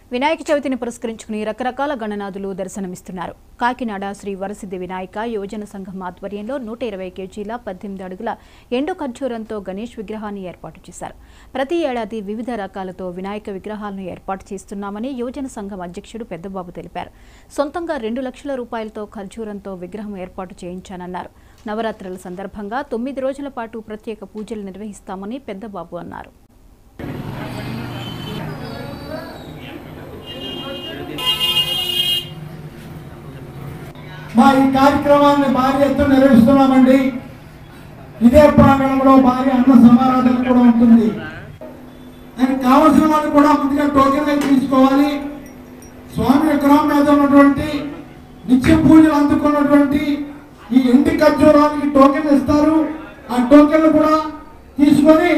వినాయక చవితిని పురస్కరించుకుని రకరకాల గణనాథులు దర్శనమిస్తున్నారు కాకినాడ శ్రీ వరసిద్ధి వినాయక యోజన సంఘం ఆధ్వర్యంలో నూట ఇరవై కేజీల పద్దెనిమిది అడుగుల ఎండు ఖర్జూరంతో గణేష్ విగ్రహాన్ని ఏర్పాటు చేశారు ప్రతి ఏడాది వివిధ రకాలతో వినాయక విగ్రహాలను ఏర్పాటు చేస్తున్నామని యోజన సంఘం అధ్యక్షుడు పెద్దబాబు తెలిపారు సొంతంగా రెండు లక్షల రూపాయలతో ఖర్జూరంతో విగ్రహం ఏర్పాటు చేయించానన్నారు నవరాత్రుల సందర్భంగా తొమ్మిది రోజుల పాటు ప్రత్యేక పూజలు నిర్వహిస్తామని పెద్దబాబు అన్నారు మా ఈ కార్యక్రమాన్ని భారీ ఎత్తున నిర్వహిస్తున్నామండి ఇదే ప్రాంగణంలో భారీ అన్న సమారాధన కూడా ఉంటుంది దానికి కావలసిన వాళ్ళు కూడా ముందుగా టోకెన్ అయితే తీసుకోవాలి స్వామి విగ్రహం మీద ఉన్నటువంటి నిత్య పూజలు అందుకున్నటువంటి ఈ ఇంటి ఖర్జూరానికి టోకెన్ ఇస్తారు ఆ టోకెన్లు కూడా తీసుకొని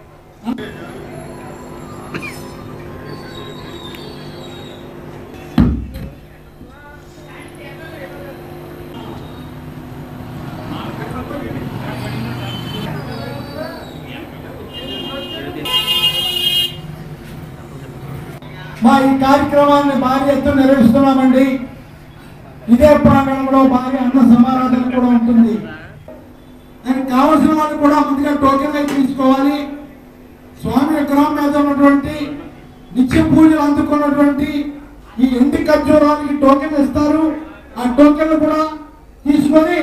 మా ఈ కార్యక్రమాన్ని భారీ ఎత్తున నిర్వహిస్తున్నామండి ఇదే ప్రాంగణంలో భారీ అన్న సమారాధన కూడా ఉంటుంది దానికి కావలసిన వాళ్ళు కూడా ముందుగా టోకెన్ అయితే తీసుకోవాలి స్వామి విగ్రహం మీద ఉన్నటువంటి నిత్య పూజలు అందుకున్నటువంటి ఈ ఇంటి ఖర్జూరానికి టోకెన్ ఇస్తారు ఆ టోకెన్లు కూడా తీసుకొని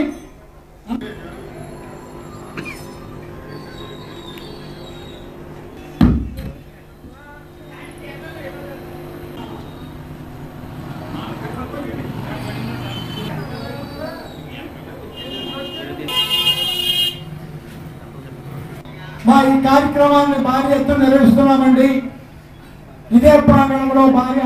మా ఈ కార్యక్రమాన్ని భారీ ఎత్తున నిర్వహిస్తున్నామండి ఇదే ప్రాంగణంలో భారీ